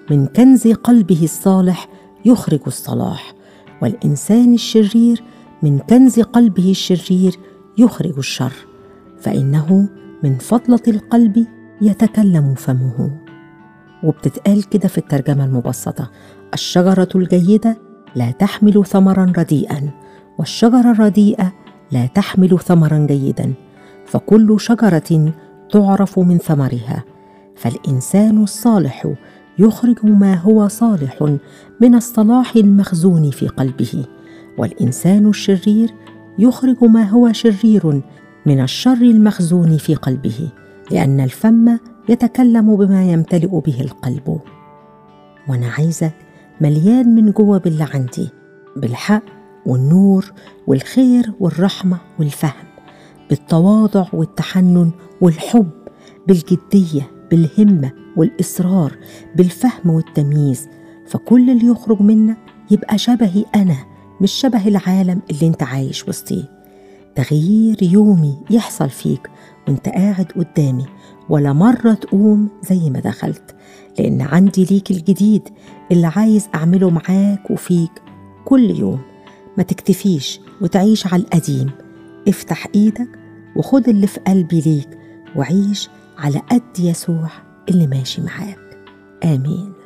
من كنز قلبه الصالح يخرج الصلاح والانسان الشرير من كنز قلبه الشرير يخرج الشر فانه من فضله القلب يتكلم فمه وبتتقال كده في الترجمه المبسطه الشجره الجيده لا تحمل ثمرا رديئا والشجره الرديئه لا تحمل ثمرا جيدا فكل شجره تعرف من ثمرها فالانسان الصالح يخرج ما هو صالح من الصلاح المخزون في قلبه والانسان الشرير يخرج ما هو شرير من الشر المخزون في قلبه لان الفم يتكلم بما يمتلئ به القلب وانا عايزك مليان من جوه باللي عندي بالحق والنور والخير والرحمه والفهم بالتواضع والتحنن والحب بالجديه بالهمه والاصرار بالفهم والتمييز فكل اللي يخرج منك يبقى شبهي انا مش شبه العالم اللي انت عايش وسطيه تغيير يومي يحصل فيك وانت قاعد قدامي ولا مرة تقوم زي ما دخلت لأن عندي ليك الجديد اللي عايز أعمله معاك وفيك كل يوم ما تكتفيش وتعيش على القديم افتح ايدك وخد اللي في قلبي ليك وعيش على قد يسوع اللي ماشي معاك آمين